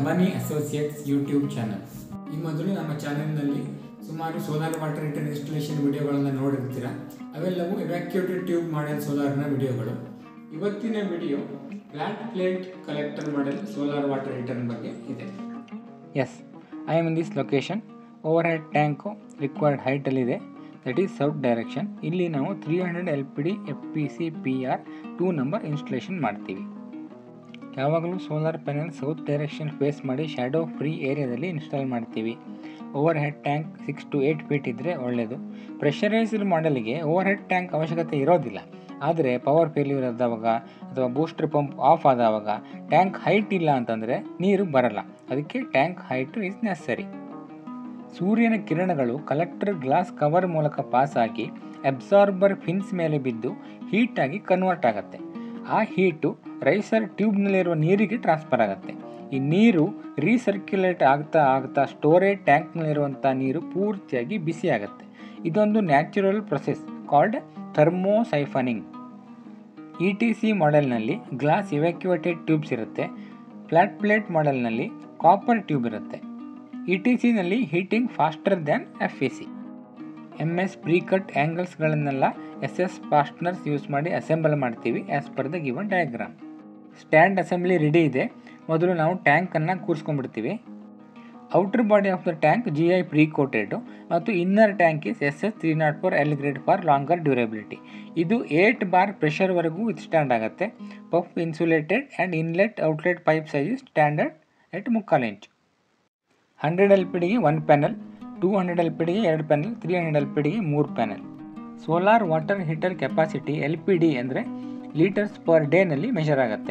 Ambani associates YouTube channel ಈ ಮೊದಲು ನಮ್ಮ ಚಾನೆಲ್ನಲ್ಲಿ ಸುಮಾರು ಸೋಲಾರ್ ವಾಟರ್ ಹೀಟರ್ ಇನ್ಸ್ಟಲೇಷನ್ ವಿಡಿಯೋಗಳನ್ನು ನೋಡಿರ್ತೀರ ಅವೆಲ್ಲವೂ ಎವ್ಯಾಕ್ಯೂಟೆಡ್ ಟ್ಯೂಬ್ ಮಾಡೆಲ್ ಸೋಲಾರ್ನ ವಿಡಿಯೋಗಳು ಇವತ್ತಿನ video flat plate collector model solar water heater ಬಗ್ಗೆ ಇದೆ yes I am in this location overhead tank required ಹೈಟಲ್ಲಿದೆ ದಟ್ ಈಸ್ ಸೌತ್ ಡೈರೆಕ್ಷನ್ ಇಲ್ಲಿ ನಾವು three hundred L P D F P C P R two number installation ಮಾಡ್ತೀವಿ ಯಾವಾಗಲೂ solar panel south direction face ಮಾಡಿ shadow free ಏರಿಯಾದಲ್ಲಿ install ಮಾಡ್ತೀವಿ overhead tank six to eight feet ಇದ್ದರೆ ಒಳ್ಳೆಯದು pressurised ಮಾಡೆಲ್ಗೆ ಓವರ್ ಹೆಡ್ ಟ್ಯಾಂಕ್ ಅವಶ್ಯಕತೆ ಇರೋದಿಲ್ಲ ಆದರೆ ಪವರ್ ಫೇಲ್ಯೂರ್ ಆದವಾಗ ಅಥವಾ ಬೂಸ್ಟರ್ ಪಂಪ್ ಆಫ್ ಆದವಾಗ ಟ್ಯಾಂಕ್ ಹೈಟ್ ಇಲ್ಲ ಅಂತಂದರೆ ನೀರು ಬರಲ್ಲ ಅದಕ್ಕೆ ಟ್ಯಾಂಕ್ ಹೈಟ್ ಈಸ್ ನೆಸರಿ ಸೂರ್ಯನ ಕಿರಣಗಳು ಕಲೆಕ್ಟರ್ ಗ್ಲಾಸ್ ಕವರ್ ಮೂಲಕ ಪಾಸ್ ಆಗಿ ಅಬ್ಸಾರ್ಬರ್ ಫಿನ್ಸ್ ಮೇಲೆ ಬಿದ್ದು ಹೀಟಾಗಿ ಕನ್ವರ್ಟ್ ಆಗುತ್ತೆ ಆ ಹೀಟು ರೈಸರ್ ಟ್ಯೂಬ್ನಲ್ಲಿರುವ ನೀರಿಗೆ ಟ್ರಾನ್ಸ್ಫರ್ ಆಗುತ್ತೆ ಈ ನೀರು ರೀಸರ್ಕ್ಯುಲೇಟ್ ಆಗ್ತಾ ಆಗ್ತಾ ಸ್ಟೋರೇಜ್ ಟ್ಯಾಂಕ್ನಲ್ಲಿರುವಂಥ ನೀರು ಪೂರ್ತಿಯಾಗಿ ಬಿಸಿ ಆಗುತ್ತೆ ಇದೊಂದು natural process called thermosiphoning E T C ಮಾಡೆಲ್ನಲ್ಲಿ ಗ್ಲಾಸ್ ಇವ್ಯಾಕ್ಯುವೇಟೆಡ್ ಟ್ಯೂಬ್ಸ್ ಇರುತ್ತೆ ಫ್ಲಾಟ್ ಪ್ಲೇಟ್ ಮಾಡೆಲ್ನಲ್ಲಿ ಕಾಪರ್ ಟ್ಯೂಬ್ ಇರುತ್ತೆ ಇ ಟಿ ಸಿನಲ್ಲಿ heating faster than F A C M S precut ಆ್ಯಂಗಲ್ಸ್ಗಳನ್ನೆಲ್ಲ ಎಸ್ ಎಸ್ ಫಾಸ್ಟ್ನರ್ಸ್ ಯೂಸ್ ಮಾಡಿ ಅಸೆಂಬಲ್ ಮಾಡ್ತೀವಿ as per the given diagram stand assembly ready ಇದೆ ಮೊದಲು ನಾವು ಟ್ಯಾಂಕನ್ನು ಕೂರಿಸ್ಕೊಂಡ್ಬಿಡ್ತೀವಿ outer body of the tank G I pre coated ಮತ್ತು inner tank is S S three nought four L grade for longer durability ಇದು eight bar ಪ್ರೆಷರ್ವರೆಗೂ withstand ಆಗುತ್ತೆ puff insulated and inlet outlet pipe size standard at ಮುಕ್ಕಾಲು inch hundred L P ಡಿಗೆ one panel two hundred L P ಡಿಗೆ ಎರಡು panel three hundred L P ಡಿಗೆ ಮೂರು panel solar water heater capacity L P D ಅಂದರೆ litres per ಡೇನಲ್ಲಿ measure ಆಗುತ್ತೆ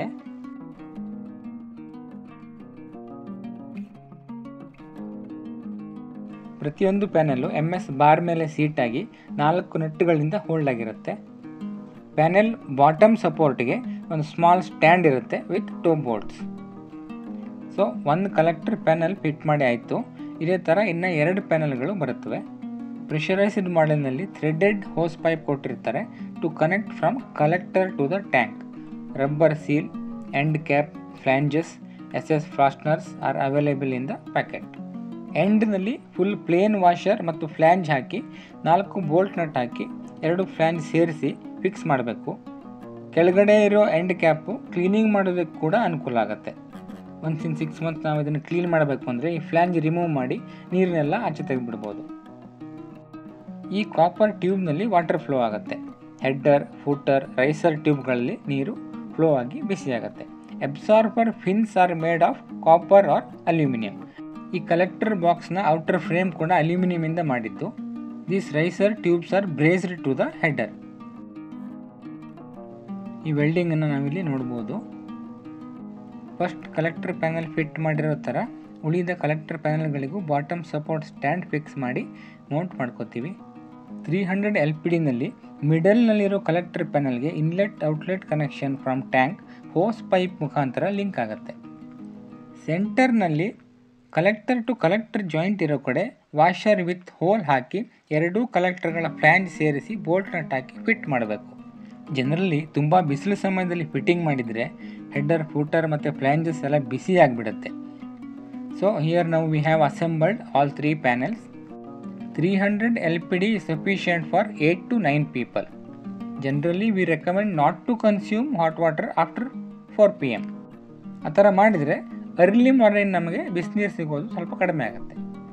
ಪ್ರತಿಯೊಂದು ಪ್ಯಾನೆಲ್ಲು ಎಮ್ ಎಸ್ ಬಾರ್ ಮೇಲೆ ಸೀಟಾಗಿ ನಾಲ್ಕು ನಟ್ಟುಗಳಿಂದ ಹೋಲ್ಡ್ ಆಗಿರುತ್ತೆ ಪ್ಯಾನೆಲ್ ಬಾಟಮ್ ಸಪೋರ್ಟ್ಗೆ ಒಂದು ಸ್ಮಾಲ್ ಸ್ಟ್ಯಾಂಡ್ ಇರುತ್ತೆ ವಿತ್ ಟೂ ಬೋರ್ಡ್ಸ್ ಸೊ ಒಂದು ಕಲೆಕ್ಟರ್ ಪ್ಯಾನಲ್ ಫಿಟ್ ಮಾಡಿ ಆಯಿತು ಇದೇ ಥರ ಇನ್ನು ಎರಡು ಪ್ಯಾನಲ್ಗಳು ಬರುತ್ತವೆ ಪ್ರೆಷರೈಸ್ಡ್ ಮಾಡೆಲ್ನಲ್ಲಿ ಥ್ರೆಡೆಡ್ ಹೋಸ್ ಪೈಪ್ ಕೊಟ್ಟಿರ್ತಾರೆ to connect from collector to the tank rubber seal end cap flanges S S fasteners are available in the packet ಎಂಡ್ನಲ್ಲಿ ಫುಲ್ ಪ್ಲೇನ್ ವಾಷರ್ ಮತ್ತು ಫ್ಲ್ಯಾಂಜ್ ಹಾಕಿ ನಾಲ್ಕು ಬೋಲ್ಟ್ ನಟ್ ಹಾಕಿ ಎರಡು ಫ್ಲ್ಯಾಂಜ್ ಸೇರಿಸಿ ಫಿಕ್ಸ್ ಮಾಡಬೇಕು ಕೆಳಗಡೆ ಇರೋ ಎಂಡ್ ಕ್ಯಾಪು ಕ್ಲೀನಿಂಗ್ ಮಾಡೋದಕ್ಕೆ ಕೂಡ ಅನುಕೂಲ ಆಗುತ್ತೆ ಒನ್ಸ್ ಇನ್ ಸಿಕ್ಸ್ ಮಂತ್ ನಾವು ಇದನ್ನು ಕ್ಲೀನ್ ಮಾಡಬೇಕು ಅಂದರೆ ಈ ಫ್ಲ್ಯಾಂಜ್ ರಿಮೂವ್ ಮಾಡಿ ನೀರನ್ನೆಲ್ಲ ಆಚೆ ತೆಗೆದುಬಿಡ್ಬೋದು ಈ ಕಾಪರ್ ಟ್ಯೂಬ್ನಲ್ಲಿ ವಾಟರ್ ಫ್ಲೋ ಆಗುತ್ತೆ ಹೆಡ್ಡರ್ ಫೂಟರ್ ರೈಸರ್ ಟ್ಯೂಬ್ಗಳಲ್ಲಿ ನೀರು ಫ್ಲೋ ಆಗಿ ಬಿಸಿಯಾಗುತ್ತೆ absorber fins are made of copper or aluminium ಈ ಕಲೆಕ್ಟರ್ ಬಾಕ್ಸ್ನ ಔಟರ್ ಫ್ರೇಮ್ ಕೂಡ ಅಲ್ಯೂಮಿನಿಯಮಿಂದ ಮಾಡಿದ್ದು this riser tubes are brazed to the header ಈ ವೆಲ್ಡಿಂಗನ್ನು ನಾವಿಲ್ಲಿ ನೋಡ್ಬೋದು ಫಸ್ಟ್ ಕಲೆಕ್ಟರ್ ಪ್ಯಾನಲ್ ಫಿಟ್ ಮಾಡಿರೋ ಥರ ಉಳಿದ ಕಲೆಕ್ಟರ್ ಪ್ಯಾನಲ್ಗಳಿಗೂ ಬಾಟಮ್ ಸಪೋರ್ಟ್ ಸ್ಟ್ಯಾಂಡ್ ಫಿಕ್ಸ್ ಮಾಡಿ ಮೌಂಟ್ ಮಾಡ್ಕೋತೀವಿ ತ್ರೀ ಹಂಡ್ರೆಡ್ ಎಲ್ ಪಿ ಡಿನಲ್ಲಿ ಮಿಡಲ್ನಲ್ಲಿರೋ ಕಲೆಕ್ಟರ್ ಪ್ಯಾನಲ್ಗೆ inlet outlet connection from tank hose pipe ಮುಖಾಂತರ ಲಿಂಕ್ ಆಗುತ್ತೆ ಸೆಂಟರ್ನಲ್ಲಿ ಕಲೆಕ್ಟರ್ ಟು ಕಲೆಕ್ಟರ್ ಜಾಯಿಂಟ್ ಇರೋ ಕಡೆ ವಾಷರ್ ವಿತ್ ಹೋಲ್ ಹಾಕಿ ಎರಡೂ ಕಲೆಕ್ಟರ್ಗಳ ಫ್ಲ್ಯಾಂಜ್ ಸೇರಿಸಿ ಬೋಲ್ಟ್ ನಟ್ ಹಾಕಿ ಫಿಟ್ ಮಾಡಬೇಕು ಜನರಲಿ ತುಂಬ ಬಿಸಿಲು ಸಮಯದಲ್ಲಿ ಫಿಟ್ಟಿಂಗ್ ಮಾಡಿದರೆ ಹೆಡ್ಡರ್ ಫೂಟರ್ ಮತ್ತು ಫ್ಲ್ಯಾಂಜಸ್ ಎಲ್ಲ ಬಿಸಿ ಆಗಿಬಿಡುತ್ತೆ ಸೊ ಹಿಯರ್ ನಾವು we have assembled all three panels three hundred L P D sufficient for eight to nine people generally we recommend not to consume hot water after four P M ಆ ಥರ ಮಾಡಿದರೆ early morning ನಮಗೆ ಬಿಸಿನೀರು ಸಿಗೋದು ಸ್ವಲ್ಪ ಕಡಿಮೆ ಆಗುತ್ತೆ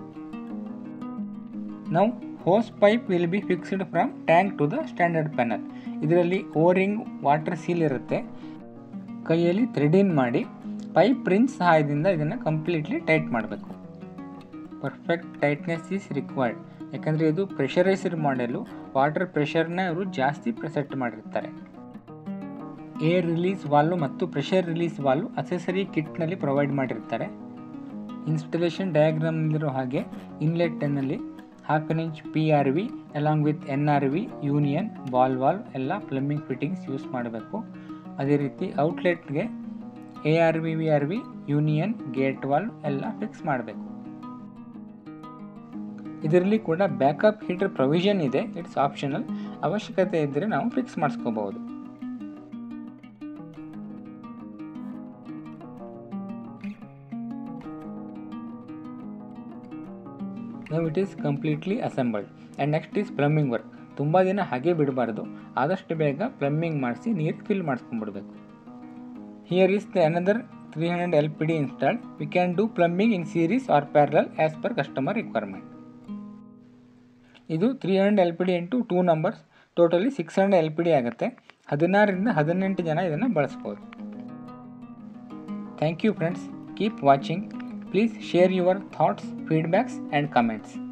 ನಾವು hose pipe will be fixed from tank to the standard panel ಇದರಲ್ಲಿ ಓರಿಂಗ್ ವಾಟರ್ ಸೀಲ್ ಇರುತ್ತೆ ಕೈಯಲ್ಲಿ ಥ್ರೆಡಿನ್ ಮಾಡಿ ಪೈಪ್ ಪ್ರಿನ್ಸ್ ಸಹಾಯದಿಂದ ಇದನ್ನು ಕಂಪ್ಲೀಟ್ಲಿ ಟೈಟ್ ಮಾಡಬೇಕು ಪರ್ಫೆಕ್ಟ್ ಟೈಟ್ನೆಸ್ ಈಸ್ ರಿಕ್ವೈರ್ಡ್ ಯಾಕಂದರೆ ಇದು ಪ್ರೆಷರೈಸ್ಡ್ ಮಾಡೆಲು ವಾಟರ್ ಪ್ರೆಷರ್ನ ಅವರು ಜಾಸ್ತಿ ಸೆಟ್ ಮಾಡಿರ್ತಾರೆ ಏರ್ ರಿಲೀಸ್ ವಾಲ್ವು ಮತ್ತು ಪ್ರೆಷರ್ ರಿಲೀಸ್ ವಾಲ್ವ್ ಅಸೆಸರಿ ಕಿಟ್ನಲ್ಲಿ ಪ್ರೊವೈಡ್ ಮಾಡಿರ್ತಾರೆ ಇನ್ಸ್ಟಲೇಷನ್ ಡಯಾಗ್ರಾಮ್ನಲ್ಲಿರೋ ಹಾಗೆ ಇನ್ಲೆಟ್ನಲ್ಲಿ half an inch P R V along with N R V union ball valve ಎಲ್ಲ ಪ್ಲಂಬಿಂಗ್ ಫಿಟ್ಟಿಂಗ್ಸ್ ಯೂಸ್ ಮಾಡಬೇಕು ಅದೇ ರೀತಿ ಔಟ್ಲೆಟ್ಗೆ A R V V R V union gate valve ಎಲ್ಲ ಫಿಕ್ಸ್ ಮಾಡಬೇಕು ಇದರಲ್ಲಿ ಕೂಡ ಬ್ಯಾಕಪ್ ಹೀಟರ್ ಪ್ರೊವಿಷನ್ ಇದೆ ಇಟ್ಸ್ ಆಪ್ಷನಲ್ ಅವಶ್ಯಕತೆ ಇದ್ದರೆ ನಾವು ಫಿಕ್ಸ್ ಮಾಡಿಸ್ಕೋಬಹುದು ನಾವು it is completely assembled and next is plumbing work ತುಂಬ ದಿನ ಹಾಗೆ ಬಿಡಬಾರ್ದು ಆದಷ್ಟು ಬೇಗ ಪ್ಲಮ್ಮಿಂಗ್ ಮಾಡಿಸಿ ನೀರು ಫಿಲ್ ಮಾಡಿಸ್ಕೊಂಡ್ಬಿಡ್ಬೇಕು here is the another three hundred L P D installed we can do plumbing in series or parallel as per customer requirement ಇದು three hundred L P D into two numbers totally six hundred L P D ಆಗುತ್ತೆ ಹದಿನಾರರಿಂದ ಹದಿನೆಂಟು ಜನ ಇದನ್ನು ಬಳಸ್ಬೋದು thank you friends keep watching please share your thoughts feedbacks and comments